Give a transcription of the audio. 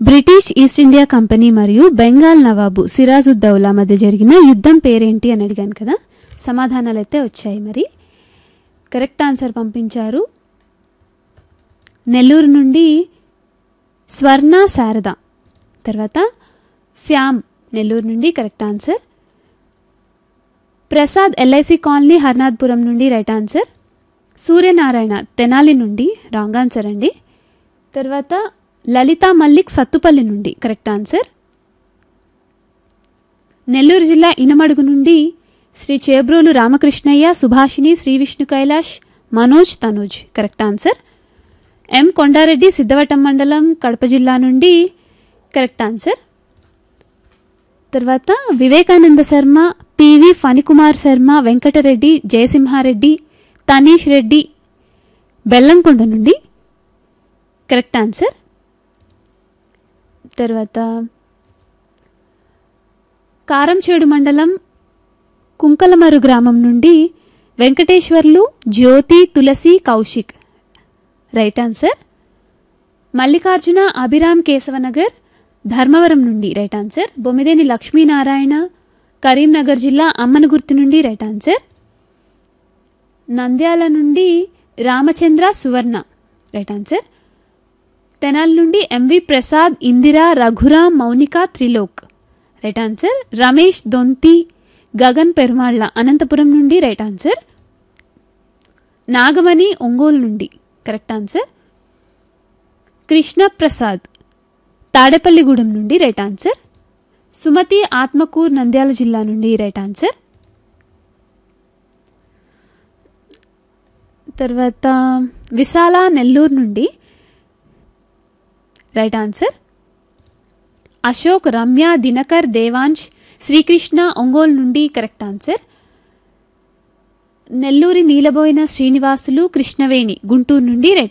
British east India company మరియు బెంగాల్ నవాబు సిరాజుద్దౌలా మధ్య జరిగిన యుద్ధం పేరేంటి అని అడిగాను కదా సమాధానాలు అయితే వచ్చాయి మరి కరెక్ట్ ఆన్సర్ పంపించారు నెల్లూరు నుండి స్వర్ణ శారద తర్వాత శ్యామ్ నెల్లూరు నుండి correct answer Prasad LIC colony Harnathpuram నుండి రైట్ ఆన్సర్ సూర్యనారాయణ తెనాలి నుండి రాంగ్ ఆన్సర్ అండి తర్వాత లలిత మల్లిక్ సత్తుపల్లి నుండి కరెక్ట్ ఆన్సర్ నెల్లూరు జిల్లా ఇనమడుగు నుండి Shri Chebrolu Ramakrishnaiah Subhashini Shri Vishnu Kailash Manoj Tanuj correct answer M Kondareddy Siddhavatam మండలం కడప జిల్లా నుండి కరెక్ట్ ఆన్సర్ తర్వాత వివేకానంద శర్మ పివి ఫణికుమార్ శర్మ వెంకటరెడ్డి జయసింహారెడ్డి తనీష్ రెడ్డి బెల్లంకొండ నుండి కరెక్ట్ ఆన్సర్ తర్వాత కారంచేడు మండలం కుంకలమరు గ్రామం నుండి వెంకటేశ్వర్లు జ్యోతి తులసి కౌశిక్ రైట్ ఆన్సర్ మల్లికార్జున అభిరామ్ కేశవనగర్ ధర్మవరం నుండి రైట్ ఆన్సర్ బొమ్మిదేని లక్ష్మీనారాయణ కరీంనగర్ జిల్లా అమ్మనగుర్తి నుండి రైట్ ఆన్సర్ నంద్యాల నుండి రామచంద్ర సువర్ణ రైట్ ఆన్సర్ తెనాలి నుండి M V Prasad Indira Raghuram Mounika Trilok right answer Ramesh Donthi Gagan Perumalla Anantapur నుండి రైట్ ఆన్సర్ నాగమణి ఒంగోలు నుండి కరెక్ట్ ఆన్సర్ కృష్ణ ప్రసాద్ తాడేపల్లిగూడెం నుండి రైట్ ఆన్సర్ సుమతి ఆత్మకూర్ నంద్యాల జిల్లా నుండి రైట్ ఆన్సర్ తర్వాత విశాల నెల్లూరు నుండి రైట్ ఆన్సర్ అశోక్ రమ్య దినకర్ దేవాంశ్ శ్రీకృష్ణ ఒంగోలు నుండి కరెక్ట్ ఆన్సర్ నెల్లూరి నీలబోయిన శ్రీనివాసులు కృష్ణవేణి గుంటూరు నుండి రైట్